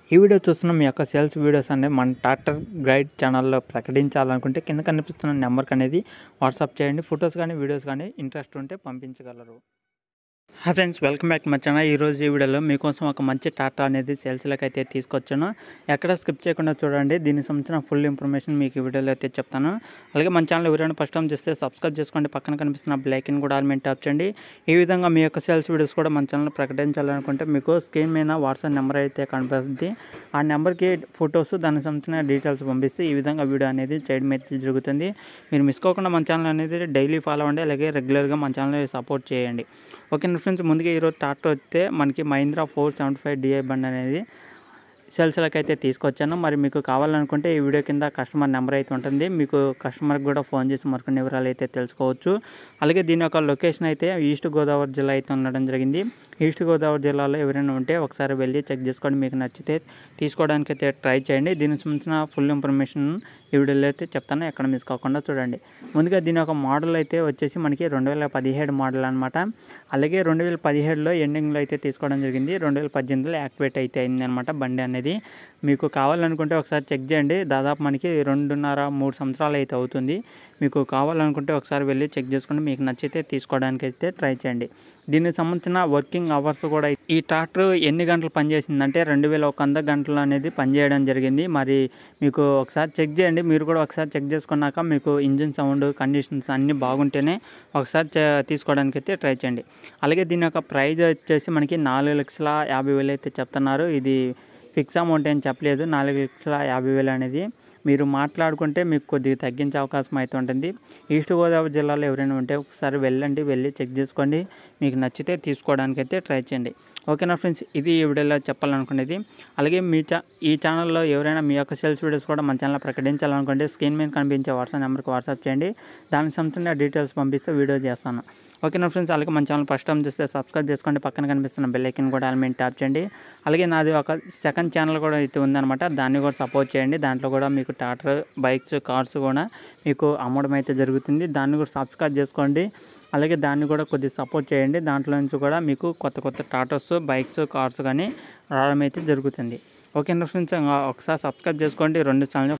ఈ వీడియో చూస్తున్న మీ యొక్క సేల్స్ వీడియోస్ అనేది మన ట్రాక్టర్ గైడ్ ఛానల్లో ప్రకటించాలనుకుంటే కింద కనిపిస్తున్న నెంబర్కి అనేది వాట్సాప్ చేయండి ఫొటోస్ కానీ వీడియోస్ కానీ ఇంట్రెస్ట్ ఉంటే పంపించగలరు hi friends welcome back my channel ఈరోజు ఈ వీడియోలో మీకోసం ఒక మంచి టాటా అనేది సేల్స్లోకి అయితే తీసుకొచ్చాను ఎక్కడ స్కిప్ చేయకుండా చూడండి దీనికి సంబంధించిన ఫుల్ ఇన్ఫర్మేషన్ మీకు ఈ వీడియోలో అయితే చెప్తాను అలాగే మన ఛానల్ ఎవరైనా ఫస్ట్ టైం చేస్తే సబ్స్క్రైబ్ చేసుకోండి పక్కన కనిపిస్తున్న బ్లైకిన్ కూడా ఆల్మెంట్ ట్యాప్ చేయండి ఈ విధంగా మీ యొక్క సేల్స్ వీడియోస్ కూడా మన ఛానల్ ప్రకటించాలనుకుంటే మీకు స్క్రీన్ మీద వాట్సాప్ నెంబర్ అయితే కనిపిస్తుంది ఆ నెంబర్కి ఫొటోస్ దానికి సంబంధించిన డీటెయిల్స్ పంపిస్తే ఈ విధంగా వీడియో అనేది చేయడం అయితే జరుగుతుంది మీరు మిస్ కాకుండా మన ఛానల్ అనేది డైలీ ఫాలో అవ్వండి అలాగే రెగ్యులర్గా మన ఛానల్ సపోర్ట్ చేయండి ఓకే ఫ్రెండ్స్ ముందుగా ఈరోజు టాటా వస్తే మనకి Mahindra four seventy five DI బండి అనేది సేల్స్లోకి అయితే తీసుకొచ్చాను మరి మీకు కావాలనుకుంటే ఈ వీడియో కింద కస్టమర్ నెంబర్ అయితే ఉంటుంది మీకు కస్టమర్కి కూడా ఫోన్ చేసి మరికొన్ని వివరాలు అయితే తెలుసుకోవచ్చు అలాగే దీని యొక్క లొకేషన్ అయితే ఈస్ట్ గోదావరి జిల్లా అయితే ఉండడం జరిగింది ఈస్ట్ గోదావరి జిల్లాలో ఎవరైనా ఉంటే ఒకసారి వెళ్ళి చెక్ చేసుకోండి మీకు నచ్చితే తీసుకోవడానికి అయితే ట్రై చేయండి దీనికి సంబంధించిన ఫుల్ ఇన్ఫర్మేషన్ ఈ వీడియోలో అయితే చెప్తాను ఎక్కడ మిస్ కాకుండా చూడండి ముందుగా దీని యొక్క మోడల్ అయితే వచ్చేసి మనకి రెండు వేల పదిహేడు మోడల్ అనమాట అలాగే రెండు వేల పదిహేడులో ఎండింగ్లో అయితే తీసుకోవడం జరిగింది రెండు వేల పద్దెనిమిదిలో యాక్టివేట్ అయితే అయింది అనమాట బండి అనేది మీకు కావాలనుకుంటే ఒకసారి చెక్ చేయండి దాదాపు మనకి రెండున్నర మూడు సంవత్సరాలు అయితే అవుతుంది మీకు కావాలనుకుంటే ఒకసారి వెళ్ళి చెక్ చేసుకుని మీకు నచ్చితే తీసుకోవడానికి అయితే ట్రై చేయండి దీనికి సంబంధించిన వర్కింగ్ అవర్స్ కూడా ఈ ట్రాక్టర్ ఎన్ని గంటలు పనిచేసిందంటే రెండు వేల ఒక వంద గంటలు అనేది పనిచేయడం జరిగింది మరి మీకు ఒకసారి చెక్ చేయండి మీరు కూడా ఒకసారి చెక్ చేసుకున్నాక మీకు ఇంజిన్ సౌండ్ కండిషన్స్ అన్నీ బాగుంటేనే ఒకసారి చే- తీసుకోవడానికి అయితే ట్రై చేయండి అలాగే దీని యొక్క ప్రైజ్ వచ్చేసి మనకి నాలుగు లక్షల యాభై వేలు అయితే చెప్తున్నారు ఇది ఫిక్స్ అమౌంట్ ఏం చెప్పలేదు నాలుగు లక్షల యాభై వేలు అనేది మీరు మాట్లాడుకుంటే మీకు కొద్దిగా తగ్గించే అవకాశం అయితే ఉంటుంది ఈస్ట్ గోదావరి జిల్లాలో ఎవరైనా ఉంటే ఒకసారి వెళ్ళండి వెళ్ళి చెక్ చేసుకోండి మీకు నచ్చితే తీసుకోవడానికి అయితే ట్రై చేయండి ఓకేనా ఫ్రెండ్స్ ఇది ఈ వీడియోలో చెప్పాలనుకునేది అలాగే మీ ఛా ఈ ఛానల్లో ఎవరైనా మీ యొక్క సేల్స్ వీడియోస్ కూడా మన ఛానల్లో ప్రకటించాలనుకుంటే స్క్రీన్ మీద కనిపించే వాట్సాప్ నెంబర్కి వాట్సాప్ చేయండి దానికి సంబంధించిన డీటెయిల్స్ పంపిస్తే వీడియో చేస్తాను ఓకేనా ఫ్రెండ్స్ అలాగే మన ఛానల్ ఫస్ట్ టైం చూస్తే సబ్స్క్రైబ్ చేసుకోండి పక్కన కనిపిస్తున్న బెల్ ఐకన్ కూడా ఆల్మెంట్ ట్యాప్ చేయండి అలాగే నాది ఒక సెకండ్ ఛానల్ కూడా అయితే ఉందన్నమాట దాన్ని కూడా సపోర్ట్ చేయండి దాంట్లో కూడా మీకు టాటర్ బైక్స్ కార్స్ కూడా మీకు అమ్మడం అయితే జరుగుతుంది దాన్ని కూడా సబ్స్క్రైబ్ చేసుకోండి అలాగే దాన్ని కూడా కొద్దిగా సపోర్ట్ చేయండి దాంట్లో నుంచి కూడా మీకు కొత్త కొత్త టాటోస్ బైక్స్ కార్స్ కానీ రావడం అయితే జరుగుతుంది ఓకే ఫ్రెండ్స్ ఒకసారి సబ్స్క్రైబ్ చేసుకోండి రెండు ఛానల్